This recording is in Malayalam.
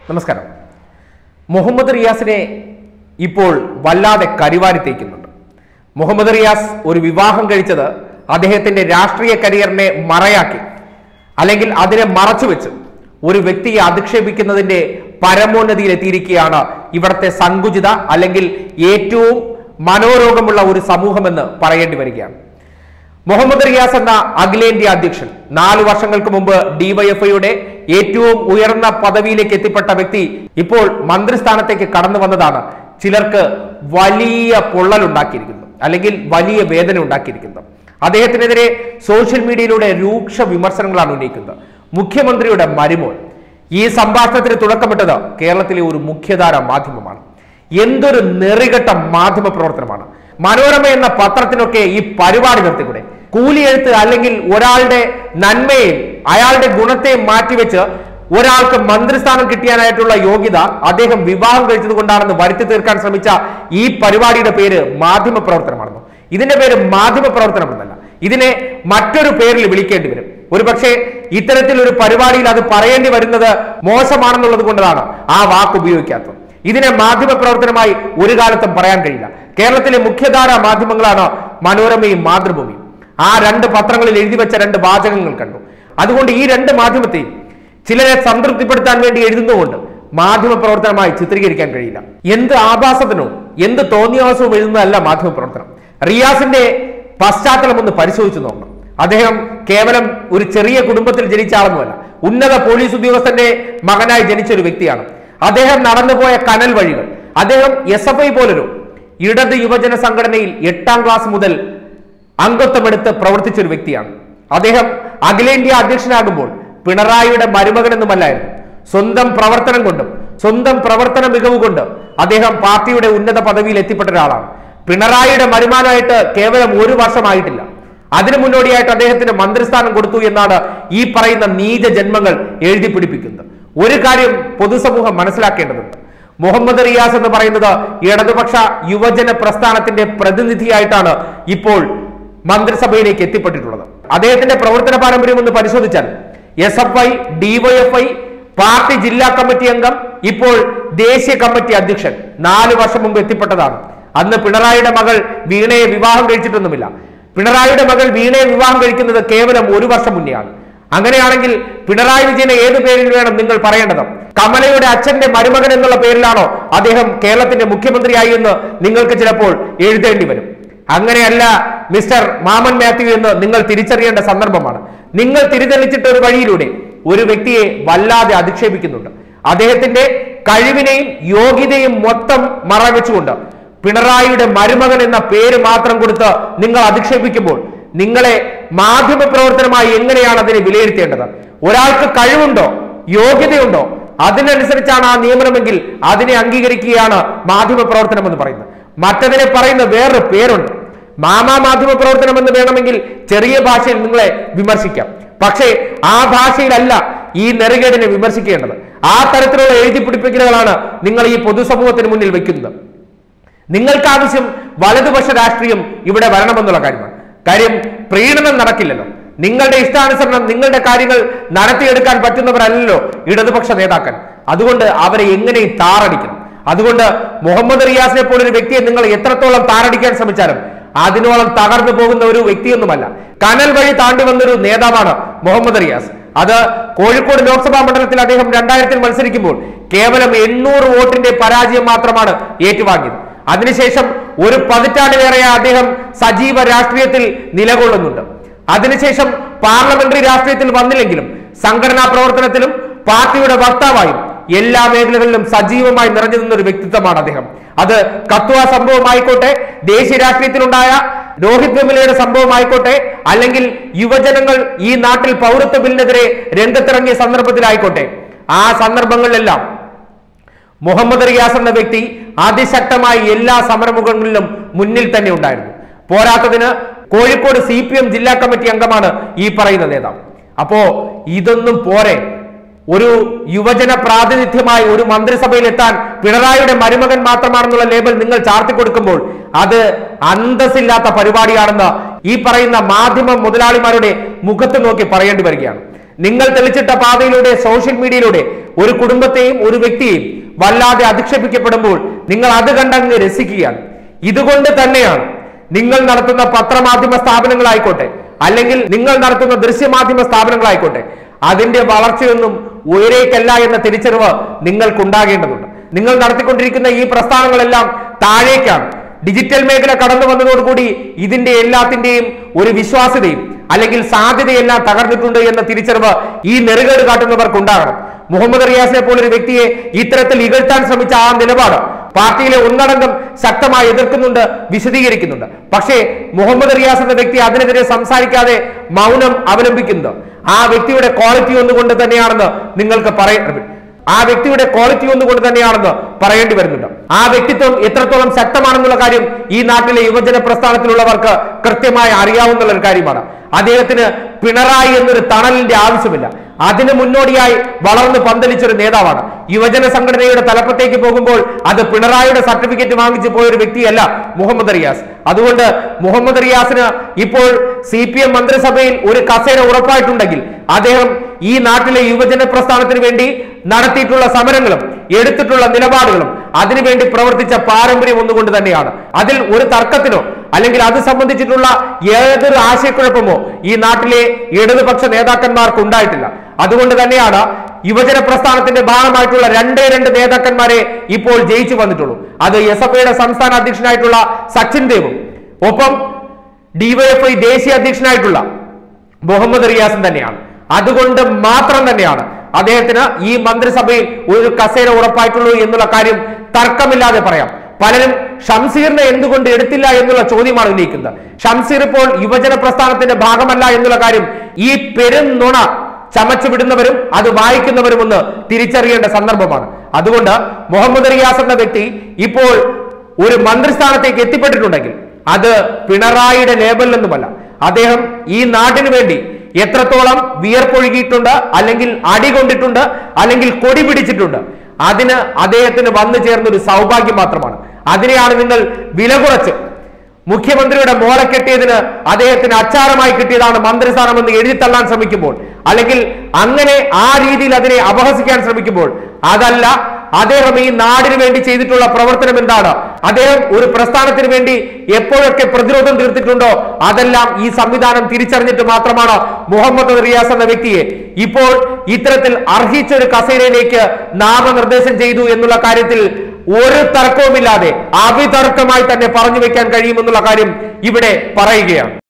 നമസ്കാരം മുഹമ്മദ് റിയാസിനെ ഇപ്പോൾ വല്ലാതെ കരിവാരി തേക്കുന്നുണ്ട് മുഹമ്മദ് റിയാസ് ഒരു വിവാഹം കഴിച്ചത് അദ്ദേഹത്തിന്റെ രാഷ്ട്രീയ കരിയറിനെ മറയാക്കി അല്ലെങ്കിൽ അതിനെ മറച്ചുവെച്ച് ഒരു വ്യക്തിയെ അധിക്ഷേപിക്കുന്നതിന്റെ പരമോന്നതിയിൽ എത്തിയിരിക്കുകയാണ് ഇവിടുത്തെ സങ്കുചിത അല്ലെങ്കിൽ ഏറ്റവും മനോരോഗമുള്ള ഒരു സമൂഹമെന്ന് പറയേണ്ടി വരികയാണ് മുഹമ്മദ് റിയാസ് എന്ന അഖിലേന്ത്യാ അധ്യക്ഷൻ നാല് വർഷങ്ങൾക്ക് മുമ്പ് ഡിവൈഎഫ്ഐയുടെ ഏറ്റവും ഉയർന്ന പദവിയിലേക്ക് എത്തിപ്പെട്ട വ്യക്തി ഇപ്പോൾ മന്ത്രിസ്ഥാനത്തേക്ക് കടന്നു വന്നതാണ് ചിലർക്ക് വലിയ പൊള്ളലുണ്ടാക്കിയിരിക്കുന്നത് അല്ലെങ്കിൽ വലിയ വേദന ഉണ്ടാക്കിയിരിക്കുന്നത് അദ്ദേഹത്തിനെതിരെ സോഷ്യൽ മീഡിയയിലൂടെ രൂക്ഷ വിമർശനങ്ങളാണ് ഉന്നയിക്കുന്നത് മുഖ്യമന്ത്രിയുടെ മരുമോൻ ഈ സംഭാഷണത്തിന് തുടക്കമിട്ടത് കേരളത്തിലെ ഒരു മുഖ്യധാര മാധ്യമമാണ് എന്തൊരു നെറികെട്ട മാധ്യമ പ്രവർത്തനമാണ് മനോരമ എന്ന പത്രത്തിനൊക്കെ ഈ പരിപാടി നിർത്തിക്കൂടെ കൂലിയെഴുത്ത് അല്ലെങ്കിൽ ഒരാളുടെ നന്മയെയും അയാളുടെ ഗുണത്തെയും മാറ്റിവെച്ച് ഒരാൾക്ക് മന്ത്രിസ്ഥാനം കിട്ടിയാനായിട്ടുള്ള യോഗ്യത അദ്ദേഹം വിവാഹം കഴിച്ചത് കൊണ്ടാണെന്ന് വരുത്തി തീർക്കാൻ ശ്രമിച്ച ഈ പരിപാടിയുടെ പേര് മാധ്യമ പ്രവർത്തനമാണെന്നോ ഇതിന്റെ പേര് മാധ്യമ പ്രവർത്തനമെന്നല്ല ഇതിനെ മറ്റൊരു പേരിൽ വിളിക്കേണ്ടി വരും ഒരുപക്ഷെ ഇത്തരത്തിൽ ഒരു പരിപാടിയിൽ അത് പറയേണ്ടി വരുന്നത് മോശമാണെന്നുള്ളത് കൊണ്ടതാണ് ആ വാക്ക് ഉപയോഗിക്കാത്തത് ഇതിനെ മാധ്യമ പ്രവർത്തനമായി ഒരു കാലത്തും പറയാൻ കഴിയില്ല കേരളത്തിലെ മുഖ്യധാര മാധ്യമങ്ങളാണ് മനോരമയും മാതൃഭൂമിയും ആ രണ്ട് പത്രങ്ങളിൽ എഴുതി വെച്ച രണ്ട് വാചകങ്ങൾ കണ്ടു അതുകൊണ്ട് ഈ രണ്ട് മാധ്യമത്തെയും ചിലരെ സംതൃപ്തിപ്പെടുത്താൻ വേണ്ടി എഴുതുന്നതുകൊണ്ട് മാധ്യമ പ്രവർത്തനമായി ചിത്രീകരിക്കാൻ കഴിയില്ല എന്ത് ആഭാസത്തിനോ എന്ത് തോന്നിയാസവും എഴുതുന്നതല്ല മാധ്യമ പ്രവർത്തനം റിയാസിന്റെ പശ്ചാത്തലം ഒന്ന് പരിശോധിച്ചു നോക്കണം അദ്ദേഹം കേവലം ഒരു ചെറിയ കുടുംബത്തിൽ ജനിച്ച ആളൊന്നുമല്ല ഉന്നത പോലീസ് ഉദ്യോഗസ്ഥന്റെ മകനായി ജനിച്ച ഒരു വ്യക്തിയാണ് അദ്ദേഹം നടന്നുപോയ കനൽ വഴികൾ അദ്ദേഹം എസ് എഫ് ഐ പോലൊരു ഇടത് യുവജന സംഘടനയിൽ എട്ടാം ക്ലാസ് മുതൽ അംഗത്വമെടുത്ത് പ്രവർത്തിച്ച ഒരു വ്യക്തിയാണ് അദ്ദേഹം അഖിലേന്ത്യാ അധ്യക്ഷനാകുമ്പോൾ പിണറായിയുടെ മരുമകനെന്നുമല്ലായിരുന്നു സ്വന്തം പ്രവർത്തനം കൊണ്ടും സ്വന്തം പ്രവർത്തന മികവ് കൊണ്ട് അദ്ദേഹം പാർട്ടിയുടെ ഉന്നത പദവിയിൽ എത്തിപ്പെട്ട ഒരാളാണ് പിണറായിയുടെ മരുമാനായിട്ട് കേവലം ഒരു വർഷമായിട്ടില്ല അതിനു മുന്നോടിയായിട്ട് അദ്ദേഹത്തിന് മന്ത്രിസ്ഥാനം കൊടുത്തു എന്നാണ് ഈ പറയുന്ന നീച ജന്മങ്ങൾ എഴുതി പിടിപ്പിക്കുന്നത് ഒരു കാര്യം പൊതുസമൂഹം മനസ്സിലാക്കേണ്ടതുണ്ട് മുഹമ്മദ് റിയാസ് എന്ന് പറയുന്നത് ഇടതുപക്ഷ യുവജന പ്രസ്ഥാനത്തിന്റെ പ്രതിനിധിയായിട്ടാണ് ഇപ്പോൾ മന്ത്രിസഭയിലേക്ക് എത്തിപ്പെട്ടിട്ടുള്ളത് അദ്ദേഹത്തിന്റെ പ്രവർത്തന പാരമ്പര്യം ഒന്ന് പരിശോധിച്ചാൽ S F I DYFI party ജില്ലാ കമ്മിറ്റി അംഗം ഇപ്പോൾ ദേശീയ കമ്മിറ്റി അധ്യക്ഷൻ നാല് വർഷം മുമ്പ് എത്തിപ്പെട്ടതാണ് അന്ന് പിണറായിയുടെ മകൾ വീണയെ വിവാഹം കഴിച്ചിട്ടൊന്നുമില്ല പിണറായിയുടെ മകൾ വീണയെ വിവാഹം കഴിക്കുന്നത് കേവലം ഒരു വർഷം മുന്നെയാണ് അങ്ങനെയാണെങ്കിൽ പിണറായി വിജയനെ ഏത് പേരിൽ വേണം നിങ്ങൾ പറയേണ്ടത് കമലയുടെ അച്ഛന്റെ മരുമകൻ എന്നുള്ള പേരിലാണോ അദ്ദേഹം കേരളത്തിന്റെ മുഖ്യമന്ത്രിയായി എന്ന് നിങ്ങൾക്ക് ചിലപ്പോൾ എഴുതേണ്ടി വരും അങ്ങനെയല്ല മിസ്റ്റർ മാമൻ മാത്യു എന്ന് നിങ്ങൾ തിരിച്ചറിയേണ്ട സന്ദർഭമാണ് നിങ്ങൾ തിരിതെളിച്ചിട്ട ഒരു വഴിയിലൂടെ ഒരു വ്യക്തിയെ വല്ലാതെ അധിക്ഷേപിക്കുന്നുണ്ട് അദ്ദേഹത്തിന്റെ കഴിവിനെയും യോഗ്യതയും മൊത്തം മറവെച്ചുകൊണ്ട് പിണറായിയുടെ മരുമകൻ എന്ന പേര് മാത്രം കൊടുത്ത് നിങ്ങൾ അധിക്ഷേപിക്കുമ്പോൾ നിങ്ങളെ മാധ്യമ പ്രവർത്തനമായി എങ്ങനെയാണ് അതിനെ വിലയിരുത്തേണ്ടത് ഒരാൾക്ക് കഴിവുണ്ടോ യോഗ്യതയുണ്ടോ അതിനനുസരിച്ചാണ് ആ നിയമനമെങ്കിൽ അതിനെ അംഗീകരിക്കുകയാണ് മാധ്യമ പ്രവർത്തനം എന്ന് പറയുന്നത് മറ്റതിനെ പറയുന്ന വേറൊരു പേരുണ്ട് മാമാ മാധ്യമ പ്രവർത്തനം എന്ന് വേണമെങ്കിൽ ചെറിയ ഭാഷയിൽ നിങ്ങളെ വിമർശിക്കാം പക്ഷേ ആ ഭാഷയിലല്ല ഈ നെറുകേടിനെ വിമർശിക്കേണ്ടത് ആ തരത്തിലുള്ള എഴുതി പിടിപ്പിക്കലുകളാണ് നിങ്ങൾ ഈ പൊതുസമൂഹത്തിന് മുന്നിൽ വെക്കുന്നത് നിങ്ങൾക്ക് ആവശ്യം വലതുപക്ഷ രാഷ്ട്രീയം ഇവിടെ വരണമെന്നുള്ള കാര്യമാണ് കാര്യം പ്രീണനം നടക്കില്ലല്ലോ നിങ്ങളുടെ ഇഷ്ടാനുസരണം നിങ്ങളുടെ കാര്യങ്ങൾ നടത്തിയെടുക്കാൻ പറ്റുന്നവരല്ലല്ലോ ഇടതുപക്ഷ നേതാക്കൾ അതുകൊണ്ട് അവരെ എങ്ങനെയും താറടിക്കണം അതുകൊണ്ട് മുഹമ്മദ് റിയാസിനെ പോലൊരു വ്യക്തിയെ നിങ്ങൾ എത്രത്തോളം താറടിക്കാൻ ശ്രമിച്ചാലും അതിനോളം തകർന്നു പോകുന്ന ഒരു വ്യക്തിയൊന്നുമല്ല കനൽ വഴി താണ്ടി വന്നൊരു നേതാവാണ് മുഹമ്മദ് റിയാസ് അത് കോഴിക്കോട് ലോക്സഭാ മണ്ഡലത്തിൽ അദ്ദേഹം രണ്ടായിരത്തിൽ മത്സരിക്കുമ്പോൾ കേവലം എണ്ണൂറ് വോട്ടിന്റെ പരാജയം മാത്രമാണ് ഏറ്റുവാങ്ങിയത് അതിനുശേഷം ഒരു പതിറ്റാണ്ടിലേറെ അദ്ദേഹം സജീവ രാഷ്ട്രീയത്തിൽ നിലകൊള്ളുന്നുണ്ട് അതിനുശേഷം പാർലമെന്ററി രാഷ്ട്രീയത്തിൽ വന്നില്ലെങ്കിലും സംഘടനാ പ്രവർത്തനത്തിലും പാർട്ടിയുടെ വക്താവായും എല്ലാ മേഖലകളിലും സജീവമായി നിറഞ്ഞു നിന്ന ഒരു വ്യക്തിത്വമാണ് അദ്ദേഹം അത് കത്വ സംഭവമായിക്കോട്ടെ ദേശീയ രാഷ്ട്രീയത്തിലുണ്ടായ രോഹിത് വെമുലയുടെ സംഭവമായിക്കോട്ടെ അല്ലെങ്കിൽ യുവജനങ്ങൾ ഈ നാട്ടിൽ പൗരത്വ ബില്ലിനെതിരെ രംഗത്തിറങ്ങിയ സന്ദർഭത്തിലായിക്കോട്ടെ ആ സന്ദർഭങ്ങളിലെല്ലാം മുഹമ്മദ് റിയാസ് എന്ന വ്യക്തി അതിശക്തമായി എല്ലാ സമരമുഖങ്ങളിലും മുന്നിൽ തന്നെ ഉണ്ടായിരുന്നു പോരാത്തതിന് കോഴിക്കോട് സി പി എം ജില്ലാ കമ്മിറ്റി അംഗമാണ് ഈ പറയുന്ന നേതാവ് അപ്പോ ഇതൊന്നും പോരെ ഒരു യുവജന പ്രാതിനിധ്യമായി ഒരു മന്ത്രിസഭയിൽ എത്താൻ പിണറായിയുടെ മരുമകൻ മാത്രമാണെന്നുള്ള ലേബൽ നിങ്ങൾ ചാർത്തി കൊടുക്കുമ്പോൾ അത് അന്തസ്സില്ലാത്ത പരിപാടിയാണെന്ന് ഈ പറയുന്ന മാധ്യമ മുതലാളിമാരുടെ മുഖത്ത് നോക്കി പറയേണ്ടി വരികയാണ് നിങ്ങൾ തെളിച്ചിട്ട പാതയിലൂടെ സോഷ്യൽ മീഡിയയിലൂടെ ഒരു കുടുംബത്തെയും ഒരു വ്യക്തിയെയും വല്ലാതെ അധിക്ഷേപിക്കപ്പെടുമ്പോൾ നിങ്ങൾ അത് കണ്ടങ്ങ് രസിക്കുകയാണ് ഇതുകൊണ്ട് തന്നെയാണ് നിങ്ങൾ നടത്തുന്ന പത്രമാധ്യമ സ്ഥാപനങ്ങളായിക്കോട്ടെ അല്ലെങ്കിൽ നിങ്ങൾ നടത്തുന്ന ദൃശ്യമാധ്യമ സ്ഥാപനങ്ങളായിക്കോട്ടെ അതിന്റെ വളർച്ചയൊന്നും ഉയരേക്കല്ല എന്ന തിരിച്ചറിവ് നിങ്ങൾക്കുണ്ടാകേണ്ടതുണ്ട് നിങ്ങൾ നടത്തിക്കൊണ്ടിരിക്കുന്ന ഈ പ്രസ്ഥാനങ്ങളെല്ലാം താഴേക്കാണ് ഡിജിറ്റൽ മേഖല കടന്നു വന്നതോടുകൂടി ഇതിന്റെ എല്ലാത്തിന്റെയും ഒരു വിശ്വാസ്യതയും അല്ലെങ്കിൽ സാധ്യതയെല്ലാം തകർന്നിട്ടുണ്ട് എന്ന തിരിച്ചറിവ് ഈ നെറുകേട് കാട്ടുന്നവർക്ക് ഉണ്ടാകണം മുഹമ്മദ് റിയാസിനെ പോലൊരു വ്യക്തിയെ ഇത്തരത്തിൽ ഇകഴ്ത്താൻ ശ്രമിച്ച ആ നിലപാട് പാർട്ടിയിലെ ഒന്നടങ്കം ശക്തമായി എതിർക്കുന്നുണ്ട് വിശദീകരിക്കുന്നുണ്ട് പക്ഷേ മുഹമ്മദ് റിയാസ് എന്ന വ്യക്തി അതിനെതിരെ സംസാരിക്കാതെ മൗനം അവലംബിക്കുന്നത് ആ വ്യക്തിയുടെ ക്വാളിറ്റി ഒന്നുകൊണ്ട് തന്നെയാണെന്ന് നിങ്ങൾക്ക് പറയാൻ ആ വ്യക്തിയുടെ ക്വാളിറ്റി ഒന്നുകൊണ്ട് തന്നെയാണെന്ന് പറയേണ്ടി വരുന്നുണ്ട് ആ വ്യക്തിത്വം എത്രത്തോളം ശക്തമാണെന്നുള്ള കാര്യം ഈ നാട്ടിലെ യുവജന പ്രസ്ഥാനത്തിലുള്ളവർക്ക് കൃത്യമായി അറിയാവുന്ന ഒരു കാര്യമാണ് അദ്ദേഹത്തിന് പിണറായി എന്നൊരു തണലിന്റെ ആവശ്യമില്ല അതിന് മുന്നോടിയായി വളർന്ന് പന്തലിച്ചൊരു നേതാവാണ് യുവജന സംഘടനയുടെ തലപ്പത്തേക്ക് പോകുമ്പോൾ അത് പിണറായിയുടെ സർട്ടിഫിക്കറ്റ് വാങ്ങിച്ചു പോയ ഒരു വ്യക്തിയല്ല മുഹമ്മദ് റിയാസ് അതുകൊണ്ട് മുഹമ്മദ് റിയാസിന് ഇപ്പോൾ സി പി എം മന്ത്രിസഭയിൽ ഒരു കസേര ഉറപ്പായിട്ടുണ്ടെങ്കിൽ അദ്ദേഹം ഈ നാട്ടിലെ യുവജന പ്രസ്ഥാനത്തിന് വേണ്ടി നടത്തിയിട്ടുള്ള സമരങ്ങളും എടുത്തിട്ടുള്ള നിലപാടുകളും അതിനുവേണ്ടി പ്രവർത്തിച്ച പാരമ്പര്യം ഒന്നുകൊണ്ട് തന്നെയാണ് അതിൽ ഒരു തർക്കത്തിനോ അല്ലെങ്കിൽ അത് സംബന്ധിച്ചിട്ടുള്ള ഏതൊരു ആശയക്കുഴപ്പമോ ഈ നാട്ടിലെ ഇടതുപക്ഷ നേതാക്കന്മാർക്ക് ഉണ്ടായിട്ടില്ല അതുകൊണ്ട് തന്നെയാണ് യുവജന പ്രസ്ഥാനത്തിന്റെ ഭാഗമായിട്ടുള്ള രണ്ടേ രണ്ട് നേതാക്കന്മാരെ ഇപ്പോൾ ജയിച്ചു വന്നിട്ടുള്ളൂ അത് എസ് എഫ് ഐയുടെ സംസ്ഥാന അധ്യക്ഷനായിട്ടുള്ള സച്ചിൻ ദേവും ഒപ്പം ഡിവൈഎഫ്ഐ ദേശീയ അധ്യക്ഷനായിട്ടുള്ള മുഹമ്മദ് റിയാസും തന്നെയാണ് അതുകൊണ്ട് മാത്രം തന്നെയാണ് അദ്ദേഹത്തിന് ഈ മന്ത്രിസഭയിൽ ഒരു കസേര ഉറപ്പായിട്ടുള്ളൂ എന്നുള്ള കാര്യം തർക്കമില്ലാതെ പറയാം പലരും ഷംസീറിനെ എന്തുകൊണ്ട് എടുത്തില്ല എന്നുള്ള ചോദ്യമാണ് ഉന്നയിക്കുന്നത് ഷംസീർ ഇപ്പോൾ യുവജന പ്രസ്ഥാനത്തിന്റെ ഭാഗമല്ല എന്നുള്ള കാര്യം ഈ പെരും നുണ ചമച്ചു വിടുന്നവരും അത് വായിക്കുന്നവരും ഒന്ന് തിരിച്ചറിയേണ്ട സന്ദർഭമാണ് അതുകൊണ്ട് മുഹമ്മദ് റിയാസ് എന്ന വ്യക്തി ഇപ്പോൾ ഒരു മന്ത്രിസ്ഥാനത്തേക്ക് എത്തിപ്പെട്ടിട്ടുണ്ടെങ്കിൽ അത് പിണറായിയുടെ ലേബലിൽ നിന്നുമല്ല അദ്ദേഹം ഈ നാടിനു വേണ്ടി എത്രത്തോളം വിയർപ്പൊഴുകിയിട്ടുണ്ട് അല്ലെങ്കിൽ അടി കൊണ്ടിട്ടുണ്ട് അല്ലെങ്കിൽ കൊടി പിടിച്ചിട്ടുണ്ട് അതിന് അദ്ദേഹത്തിന് വന്നു ചേർന്ന ഒരു സൗഭാഗ്യം മാത്രമാണ് അതിനെയാണ് നിങ്ങൾ വില കുറച്ച് മുഖ്യമന്ത്രിയുടെ മോളെ കെട്ടിയതിന് അദ്ദേഹത്തിന് അച്ചാരമായി കിട്ടിയതാണ് മന്ത്രിസ്ഥാനമെന്ന് എഴുതിത്തള്ളാൻ ശ്രമിക്കുമ്പോൾ അല്ലെങ്കിൽ അങ്ങനെ ആ രീതിയിൽ അതിനെ അപഹസിക്കാൻ ശ്രമിക്കുമ്പോൾ അതല്ല അദ്ദേഹം ഈ നാടിന് വേണ്ടി ചെയ്തിട്ടുള്ള പ്രവർത്തനം എന്താണ് അദ്ദേഹം ഒരു പ്രസ്ഥാനത്തിന് വേണ്ടി എപ്പോഴൊക്കെ പ്രതിരോധം തീർത്തിട്ടുണ്ടോ അതെല്ലാം ഈ സംവിധാനം തിരിച്ചറിഞ്ഞിട്ട് മാത്രമാണ് മുഹമ്മദ് റിയാസ് എന്ന വ്യക്തിയെ ഇപ്പോൾ ഇത്തരത്തിൽ അർഹിച്ച ഒരു കസേരയിലേക്ക് നാമനിർദ്ദേശം ചെയ്തു എന്നുള്ള കാര്യത്തിൽ ഒരു തർക്കവുമില്ലാതെ അവിതർക്കമായി തന്നെ പറഞ്ഞു വെക്കാൻ കഴിയുമെന്നുള്ള കാര്യം ഇവിടെ പറയുകയാണ്